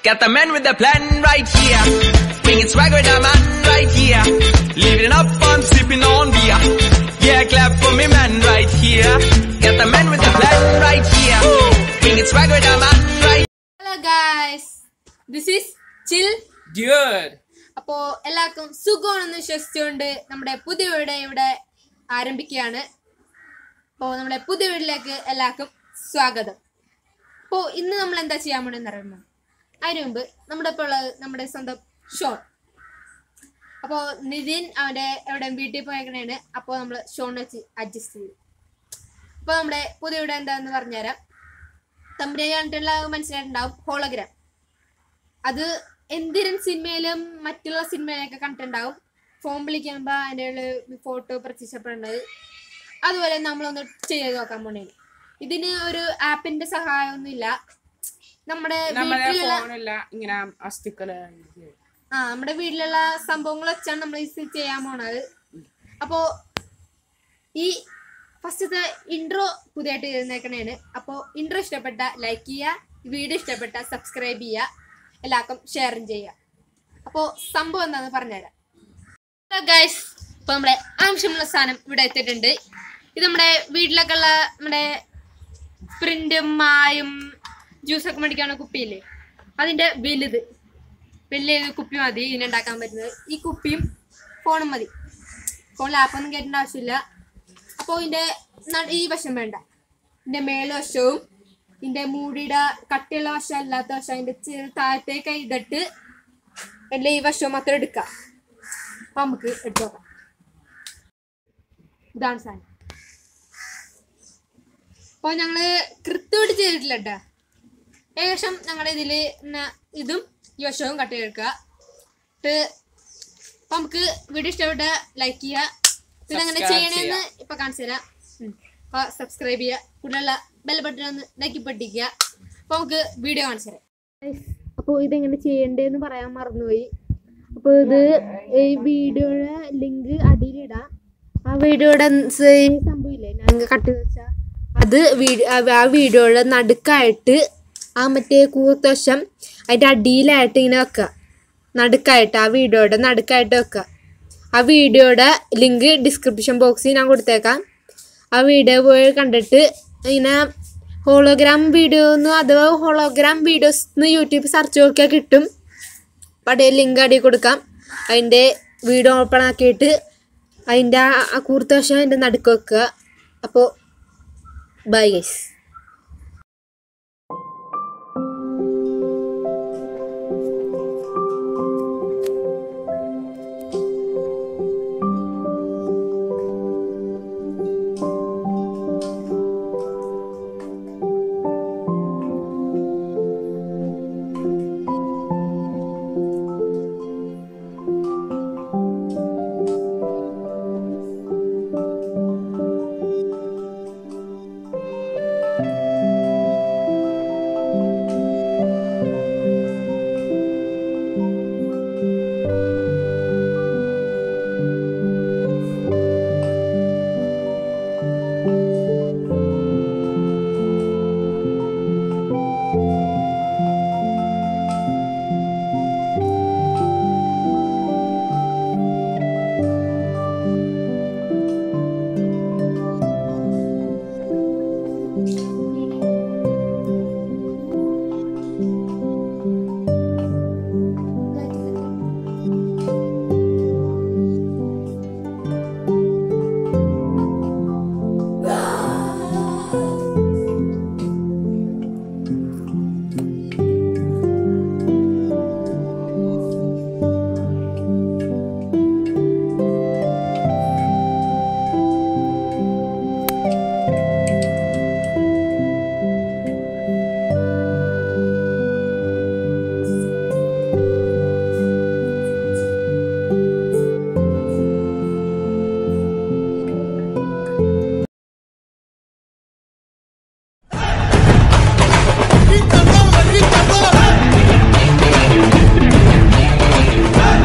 Got the man with the plan right here. Bringing swag with the man right here. Living it up, I'm sipping on beer. Yeah, clap for me man right here. Got the man with the plan right here. Bringing swag with the man right hello guys this is chill Dude. അപ്പോ എല്ലാവർക്കും സുഖമാണെന്ന് വിശ്വസിച്ചുകൊണ്ട് നമ്മുടെ പുതിയ വീട് ഇവിടെ ആരംഭിക്കുകയാണ് അപ്പോൾ നമ്മുടെ പുതിയ വീട്ടിലേക്ക് എല്ലാവർക്കും സ്വാഗതം അപ്പോൾ ഇന്ന് നമ്മൾ എന്താ ചെയ്യാൻ പോണെന്ന് അറിയുമോ അതിനു മുമ്പ് നമ്മുടെ ഇപ്പോൾ ഉള്ളത് നമ്മുടെ സ്വന്തം ഷോൺ അപ്പോൾ നിതിൻ അവൻ്റെ എവിടെ വീട്ടിൽ പോയേക്കണേണ് അപ്പോൾ നമ്മൾ ഷോൺ വെച്ച് അഡ്ജസ്റ്റ് ചെയ്തു അപ്പോൾ നമ്മുടെ പുതിയ വീട് എന്താണെന്ന് പറഞ്ഞുതരാം തമ്പുരാൻ കണ്ടിട്ടുള്ള മനസ്സിലായിട്ടുണ്ടാവും ഹോളോഗ്രാം അത് എന്തിരൻ സിനിമയിലും മറ്റുള്ള സിനിമയിലൊക്കെ കണ്ടിട്ടുണ്ടാവും ഫോൺ വിളിക്കുമ്പോൾ അതിൻ്റെ ഫോട്ടോ പ്രത്യക്ഷപ്പെടുന്നത് അതുപോലെ നമ്മളൊന്ന് ചെയ്ത് നോക്കാൻ പോണേ ഇതിന് ഒരു ആപ്പിന്റെ സഹായമൊന്നുമില്ല നമ്മുടെ നമ്മുടെ വീട്ടിലുള്ള ഫോണില്ല ഇങ്ങനെ അസ്തിക്കള് ആ നമ്മുടെ വീട്ടിലുള്ള സംഭവങ്ങൾ വെച്ചാണ് നമ്മൾ ഇത് ചെയ്യാൻ പോണത് അപ്പോ ഈ ഫസ്റ്റത്തെ ഇൻട്രോ പുതിയതായിട്ട് ഇരുന്നേക്കണേണ് അപ്പോൾ ഇൻട്രോ ഇഷ്ടപ്പെട്ട ലൈക്ക് ചെയ്യുക വീഡിയോ ഇഷ്ടപ്പെട്ട സബ്സ്ക്രൈബ് ചെയ്യുക എല്ലാവർക്കും ഷെയറും ചെയ്യുക അപ്പോൾ സംഭവം എന്താണെന്ന് പറഞ്ഞുതരാം ഹലോ ഗൈസ് ഇപ്പോൾ നമ്മുടെ ആവശ്യമുള്ള സാധനം ഇവിടെ എത്തിയിട്ടുണ്ട് ഇത് നമ്മുടെ വീട്ടിലൊക്കെ ഉള്ള നമ്മുടെ സ്പ്രിന്റും മായും ജ്യൂസൊക്കെ മേടിക്കാനുള്ള കുപ്പിയില്ലേ അതിൻ്റെ വലുത് വലിയ ഒരു കുപ്പി മതി ഇതിനുണ്ടാക്കാൻ പറ്റുന്നത് ഈ കുപ്പിയും ഫോണും മതി ഫോണിൽ ആപ്പൊന്നും കയറ്റേണ്ട ആവശ്യമില്ല അപ്പോൾ ഇതിൻ്റെ നട- ഈ വശം വേണ്ട ഇതിൻ്റെ മേൽവശവും ഇതിൻ്റെ മൂടിയുടെ കട്ടിയുള്ള വശം അല്ലാത്ത വശം അതിൻ്റെ ചെറു താഴത്തേക്ക് ഇതിട്ട് എല്ലാ ഈ വശവും മാത്രം എടുക്കാം അപ്പം നമുക്ക് എടുത്തു നോക്കാം ഇതാണ് സാധനം അപ്പോൾ ഞങ്ങൾ കൃത്യമായിട്ട് ചെയ്തിട്ടില്ല കേട്ടോ ഏകദേശം ഞങ്ങളുടെ ഇതിൽ ഇതും ഈ വശവും കട്ട് ചെയ്തെടുക്കുക എന്നിട്ട് അപ്പം നമുക്ക് വീഡിയോ ഇഷ്ടപ്പെട്ട ലൈക്ക് ചെയ്യുക ഇതെങ്ങനെ Subscribe ചെയ്യണമെന്ന് ഇപ്പൊ കാണിച്ചു തരാം അപ്പൊ സബ്സ്ക്രൈബ് ചെയ്യുക കൂടുതലുള്ള ബെൽ ബട്ടൺ ഒന്ന് നക്കി പൊട്ടിക്കുക അപ്പൊ നമുക്ക് വീഡിയോ കാണിച്ചു തരാം അപ്പോൾ ഇതെങ്ങനെ ചെയ്യണ്ടേന്ന് പറയാൻ മറന്നുപോയി അപ്പോൾ ഇത് ഈ വീഡിയോയുടെ ലിങ്ക് അടിയിലിടാം ആ വീഡിയോയുടെ സംഭവമില്ലേ ഞങ്ങൾ കട്ട് ചെയ്ത് വെച്ചാൽ അത് വീഡിയോ ആ വീഡിയോയുടെ നടുക്കായിട്ട് ആ മറ്റേ കൂർത്തവശം അതിൻ്റെ അടിയിലായിട്ട് ഇങ്ങനെ വെക്കുക നടുക്കായിട്ട് ആ വീഡിയോയുടെ നടുക്കായിട്ട് വെക്കുക ആ വീഡിയോയുടെ ലിങ്ക് ഡിസ്ക്രിപ്ഷൻ ബോക്സിൽ ഞാൻ കൊടുത്തേക്കാം ആ വീഡിയോ പോയി കണ്ടിട്ട് ഇങ്ങനെ ഹോളോഗ്രാം വീഡിയോ എന്ന് അഥവാ ഹോളോഗ്രാം വീഡിയോസ് എന്ന് യൂട്യൂബ് സെർച്ച് നോക്കിയാൽ കിട്ടും അപ്പം അതേ ലിങ്ക് അടി കൊടുക്കാം അതിൻ്റെ വീഡിയോ ഓപ്പൺ ആക്കിയിട്ട് അതിൻ്റെ ആ കൂർത്ത വശം അതിൻ്റെ നടുക്ക് വെക്കുക അപ്പോൾ ബൈ ഗൈസ്